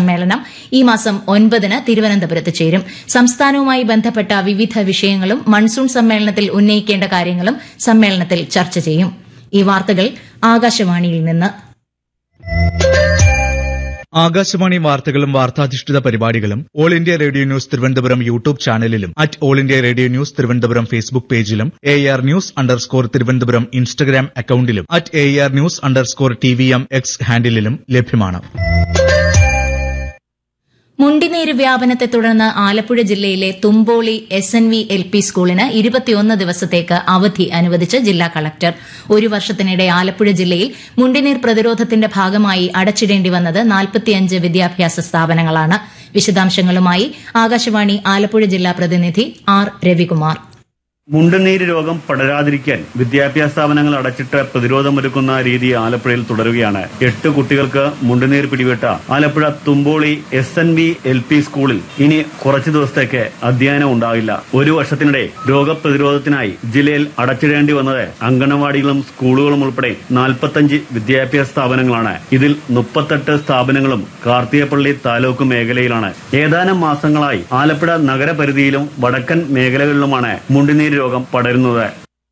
സമ്മേളനം ഈ മാസം ഒൻപതിന് തിരുവനന്തപുരത്ത് ചേരും സംസ്ഥാനവുമായി ബന്ധപ്പെട്ട വിവിധ വിഷയങ്ങളും മൺസൂൺ സമ്മേളനത്തിൽ ഉന്നയിക്കേണ്ട കാര്യങ്ങളും സമ്മേളനത്തിൽ ചർച്ച ചെയ്യും ഈ വാർത്തകൾ ആകാശവാണിയിൽ നിന്ന് ആകാശവാണി വാർത്തകളും വാർത്താധിഷ്ഠിത പരിപാടികളും all India radio news Thiruvananthapuram YouTube ചാനലിലും at all India radio news Thiruvananthapuram Facebook പേജിലും A R news underscore Thiruvananthapuram Instagram അക്കൌണ്ടിലും at A R news underscore T V M X ഹാൻഡിലും ലഭ്യമാണ് മുണ്ടിനീര് വ്യാപനത്തെ തുടർന്ന് ആലപ്പുഴ ജില്ലയിലെ Thumpoly S N V L P സ്കൂളിന് ഇരുപത്തിയൊന്ന് ദിവസത്തേക്ക് അവധി അനുവദിച്ച് ജില്ലാ കളക്ടർ ഒരു വർഷത്തിനിടെ ആലപ്പുഴ ജില്ലയിൽ മുണ്ടിനീർ പ്രതിരോധത്തിന്റെ ഭാഗമായി അടച്ചിടേണ്ടി വന്നത് നാൽപ്പത്തിയഞ്ച് വിദ്യാഭ്യാസ സ്ഥാപനങ്ങളാണ് വിശദാംശങ്ങളുമായി ആകാശവാണി ആലപ്പുഴ ജില്ലാ പ്രതിനിധി ആർ രവികുമാർ മുണ്ടുനീര് രോഗം പടരാതിരിക്കാൻ വിദ്യാഭ്യാസ സ്ഥാപനങ്ങൾ അടച്ചിട്ട് പ്രതിരോധമൊരുക്കുന്ന രീതി ആലപ്പുഴയിൽ തുടരുകയാണ് എട്ട് കുട്ടികൾക്ക് മുണ്ടുനീർ പിടിപെട്ട Alappuzha Thumpoly S N V L P സ്കൂളിൽ ഇനി കുറച്ചു ദിവസത്തേക്ക് അധ്യയനം ഉണ്ടാകില്ല ഒരു വർഷത്തിനിടെ രോഗപ്രതിരോധത്തിനായി ജില്ലയിൽ അടച്ചിടേണ്ടി വന്നത് അങ്കണവാടികളും സ്കൂളുകളും ഉൾപ്പെടെ നാൽപ്പത്തഞ്ച് വിദ്യാഭ്യാസ സ്ഥാപനങ്ങളാണ് ഇതിൽ മുപ്പത്തെട്ട് സ്ഥാപനങ്ങളും കാർത്തികപ്പള്ളി താലൂക്ക് മേഖലയിലാണ് ഏതാനും മാസങ്ങളായി ആലപ്പുഴ നഗരപരിധിയിലും വടക്കൻ മേഖലകളിലുമാണ് മുണ്ടുനീര് രോഗം പടരുന്നത്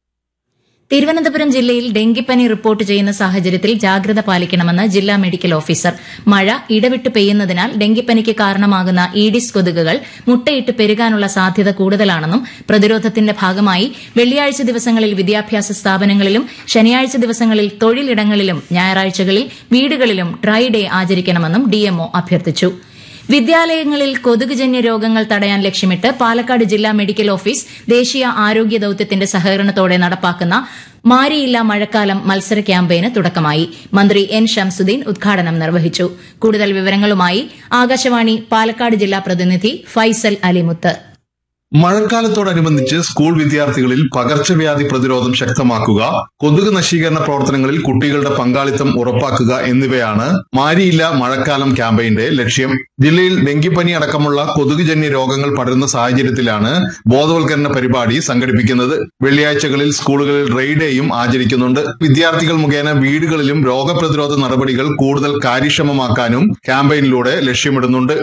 തിരുവനന്തപുരം ജില്ലയിൽ ഡെങ്കിപ്പനി റിപ്പോർട്ട് ചെയ്യുന്ന സാഹചര്യത്തിൽ ജാഗ്രത പാലിക്കണമെന്ന് ജില്ലാ മെഡിക്കൽ ഓഫീസർ മഴ ഇടവിട്ട് പെയ്യുന്നതിനാൽ ഡെങ്കിപ്പനിക്ക് കാരണമാകുന്ന ഈഡിസ് കൊതുകുകൾ മുട്ടയിട്ട് പെരുകാനുള്ള സാധ്യത കൂടുതലാണെന്നും പ്രതിരോധത്തിന്റെ ഭാഗമായി വെള്ളിയാഴ്ച ദിവസങ്ങളിൽ വിദ്യാഭ്യാസ സ്ഥാപനങ്ങളിലും ശനിയാഴ്ച ദിവസങ്ങളിൽ തൊഴിലിടങ്ങളിലും ഞായറാഴ്ചകളിൽ വീടുകളിലും ഡ്രൈ ഡേ ആചരിക്കണമെന്നും ഡിഎംഒ അഭ്യർത്ഥിച്ചു വിദ്യാലയങ്ങളിൽ കൊതുകുജന്യ രോഗങ്ങൾ തടയാൻ ലക്ഷ്യമിട്ട് പാലക്കാട് ജില്ലാ മെഡിക്കൽ ഓഫീസ് ദേശീയ ആരോഗ്യ ദൌത്യത്തിന്റെ സഹകരണത്തോടെ നടപ്പാക്കുന്ന മാരിയില്ല മഴക്കാലം മത്സര ക്യാമ്പയിന് തുടക്കമായി മന്ത്രി എൻ ഷംസുദ്ദീൻ ഉദ്ഘാടനം നിർവഹിച്ചു കൂടുതൽ വിവരങ്ങളുമായി ആകാശവാണി പാലക്കാട് ജില്ലാ പ്രതിനിധി ഫൈസൽ അലിമുത്ത് മഴക്കാലത്തോടനുബന്ധിച്ച് സ്കൂൾ വിദ്യാർത്ഥികളിൽ പകർച്ചവ്യാധി പ്രതിരോധം ശക്തമാക്കുക കൊതുക് നശീകരണ പ്രവർത്തനങ്ങളിൽ കുട്ടികളുടെ പങ്കാളിത്തം ഉറപ്പാക്കുക എന്നിവയാണ് മാരിയില്ല മഴക്കാലം ക്യാമ്പയിന്റെ ലക്ഷ്യം ജില്ലയിൽ ഡെങ്കിപ്പനി അടക്കമുള്ള കൊതുകുജന്യ രോഗങ്ങൾ പടരുന്ന സാഹചര്യത്തിലാണ് ബോധവൽക്കരണ പരിപാടി സംഘടിപ്പിക്കുന്നത് വെള്ളിയാഴ്ചകളിൽ സ്കൂളുകളിൽ റെയ് ഡേയും ആചരിക്കുന്നുണ്ട് വിദ്യാർത്ഥികൾ മുഖേന വീടുകളിലും രോഗപ്രതിരോധ നടപടികൾ കൂടുതൽ കാര്യക്ഷമമാക്കാനും ക്യാമ്പയിനിലൂടെ ലക്ഷ്യമിടുന്നുണ്ട്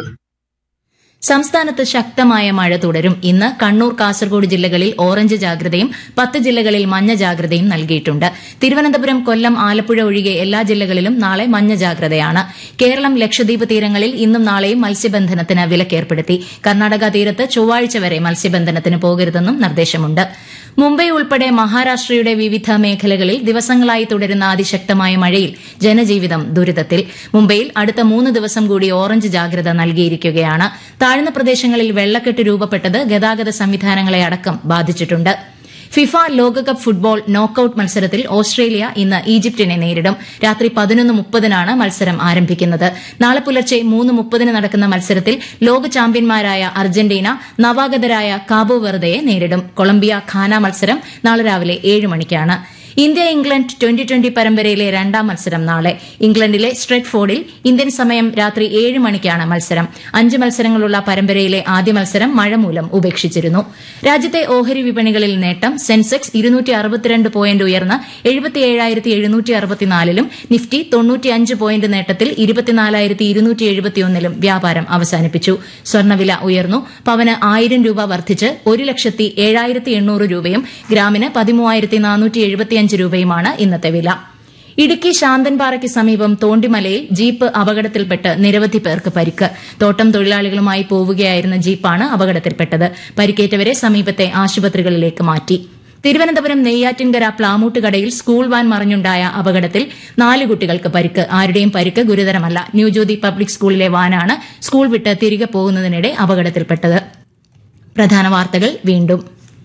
സംസ്ഥാനത്ത് ശക്തമായ മഴ തുടരും ഇന്ന് കണ്ണൂർ കാസർഗോഡ് ജില്ലകളിൽ ഓറഞ്ച് ജാഗ്രതയും പത്ത് ജില്ലകളിൽ മഞ്ഞ ജാഗ്രതയും നൽകിയിട്ടുണ്ട് തിരുവനന്തപുരം കൊല്ലം ആലപ്പുഴ ഒഴികെ എല്ലാ ജില്ലകളിലും നാളെ മഞ്ഞ ജാഗ്രതയാണ് കേരളം ലക്ഷദ്വീപ് തീരങ്ങളിൽ ഇന്നും നാളെയും മത്സ്യബന്ധനത്തിന് വിലക്കേർപ്പെടുത്തി കർണാടക തീരത്ത് ചൊവ്വാഴ്ച വരെ മത്സ്യബന്ധനത്തിന് പോകരുതെന്നും നിർദ്ദേശമുണ്ട് മുംബൈ ഉൾപ്പെടെ മഹാരാഷ്ട്രയുടെ വിവിധ മേഖലകളിൽ ദിവസങ്ങളായി തുടരുന്ന അതിശക്തമായ മഴയിൽ ജനജീവിതം ദുരിതത്തിൽ മുംബൈയിൽ അടുത്ത മൂന്ന് ദിവസം കൂടി ഓറഞ്ച് ജാഗ്രത നൽകിയിരിക്കുകയാണ് താഴ്ന്ന പ്രദേശങ്ങളിൽ വെള്ളക്കെട്ട് രൂപപ്പെട്ടത് ഗതാഗത സംവിധാനങ്ങളെ അടക്കം ബാധിച്ചിട്ടുണ്ട് ഫിഫ ലോകകപ്പ് ഫുട്ബോൾ നോക്കൌട്ട് മത്സരത്തിൽ ഓസ്ട്രേലിയ ഇന്ന് ഈജിപ്തിനെ നേരിടും രാത്രി പതിനൊന്ന് മുപ്പതിനാണ് മത്സരം ആരംഭിക്കുന്നത് നാളെ പുലർച്ചെ മൂന്ന് മുപ്പതിന് നടക്കുന്ന മത്സരത്തിൽ ലോക ചാമ്പ്യന്മാരായ അർജന്റീന നവാഗതരായ കാബോ വെർദയെ നേരിടും കൊളംബിയ ഖാന മത്സരം നാളെ രാവിലെ ഏഴ് മണിക്കാണ് ഇന്ത്യ ഇംഗ്ലണ്ട് ട്വന്റി ട്വന്റി പരമ്പരയിലെ രണ്ടാം മത്സരം നാളെ ഇംഗ്ലണ്ടിലെ സ്ട്രെറ്റ്ഫോർഡിൽ ഇന്ത്യൻ സമയം രാത്രി ഏഴ് മണിക്കാണ് മത്സരം അഞ്ച് മത്സരങ്ങളുള്ള പരമ്പരയിലെ ആദ്യ മത്സരം മഴ മൂലം ഉപേക്ഷിച്ചിരുന്നു രാജ്യത്തെ ഓഹരി വിപണികളിൽ നേട്ടം സെൻസെക്സ് ഇരുന്നൂറ്റി അറുപത്തിരണ്ട് പോയിന്റ് ഉയർന്ന് എഴുപത്തിയേഴായിരത്തി എഴുന്നൂറ്റി അറുപത്തിനാലിലും നിഫ്റ്റി തൊണ്ണൂറ്റിയഞ്ച് പോയിന്റ് നേട്ടത്തിൽ ഇരുപത്തിനാലായിരത്തി ഇരുന്നൂറ്റി എഴുപത്തിയൊന്നിലും വ്യാപാരം അവസാനിപ്പിച്ചു സ്വർണ്ണവില ഉയർന്നു പവന് ആയിരം രൂപ വർദ്ധിച്ച് ഒരു ലക്ഷത്തി ഏഴായിരത്തി എണ്ണൂറ് രൂപയും ഗ്രാമിന് പതിമൂവായിരത്തി നാനൂറ്റി എഴുപത്തിയഞ്ച് രൂപയുമാണ് ഇന്നത്തെ വില ഇടുക്കി ശാന്തൻപാറയ്ക്ക് സമീപം തോണ്ടിമലയിൽ ജീപ്പ് അപകടത്തിൽപ്പെട്ട് നിരവധി പേർക്ക് പരിക്ക് തോട്ടം തൊഴിലാളികളുമായി പോവുകയായിരുന്ന ജീപ്പാണ് അപകടത്തിൽപ്പെട്ടത് പരിക്കേറ്റവരെ സമീപത്തെ ആശുപത്രികളിലേക്ക് മാറ്റി തിരുവനന്തപുരം നെയ്യാറ്റിൻകര പ്ലാമൂട്ടുകടയിൽ സ്കൂൾ വാൻ മറിഞ്ഞുണ്ടായ അപകടത്തിൽ നാല് കുട്ടികൾക്ക് പരിക്ക് ആരുടെയും പരിക്ക് ഗുരുതരമല്ല ന്യൂജ്യോതി പബ്ലിക് സ്കൂളിലെ വാനാണ് സ്കൂൾ വിട്ട് തിരികെ പോകുന്നതിനിടെ അപകടത്തിൽപ്പെട്ടത് പ്രധാന വാർത്തകൾ വീണ്ടും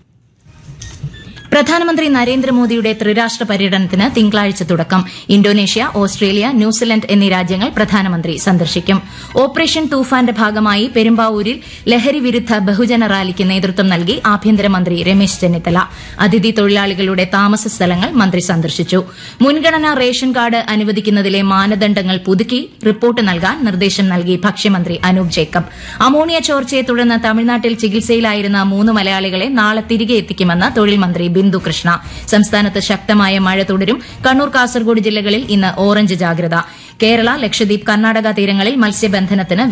പ്രധാനമന്ത്രി നരേന്ദ്രമോദിയുടെ ത്രിരാഷ്ട്ര പര്യടനത്തിന് തിങ്കളാഴ്ച തുടക്കം ഇന്തോനേഷ്യ ഓസ്ട്രേലിയ ന്യൂസിലൻഡ് എന്നീ രാജ്യങ്ങൾ പ്രധാനമന്ത്രി സന്ദർശിക്കും ഓപ്പറേഷൻ തൂഫാന്റെ ഭാഗമായി പെരുമ്പാവൂരിൽ ലഹരി വിരുദ്ധ ബഹുജന റാലിക്ക് നേതൃത്വം നൽകി ആഭ്യന്തരമന്ത്രി രമേശ് ചെന്നിത്തല അതിഥി തൊഴിലാളികളുടെ താമസ സ്ഥലങ്ങൾ മന്ത്രി സന്ദർശിച്ചു മുൻഗണനാ റേഷൻ കാർഡ് അനുവദിക്കുന്നതിലെ മാനദണ്ഡങ്ങൾ പുതുക്കി റിപ്പോർട്ട് നൽകാൻ നിർദ്ദേശം നൽകി ഭക്ഷ്യമന്ത്രി അനൂപ് ജേക്കബ് അമോണിയ ചോർച്ചയെ തുടർന്ന് തമിഴ്നാട്ടിൽ ചികിത്സയിലായിരുന്ന മൂന്ന് മലയാളികളെ നാളെ തിരികെ എത്തിക്കുമെന്ന് തൊഴിൽ മന്ത്രി ബിന്ദു കൃഷ്ണ സംസ്ഥാനത്ത് ശക്തമായ മഴ തുടരും കണ്ണൂർ കാസർഗോഡ് ജില്ലകളിൽ ഇന്ന് ഓറഞ്ച് ജാഗ്രത കേരള ലക്ഷദ്വീപ് കർണാടക തീരങ്ങളിൽ മത്സ്യബന്ധനത്തിന്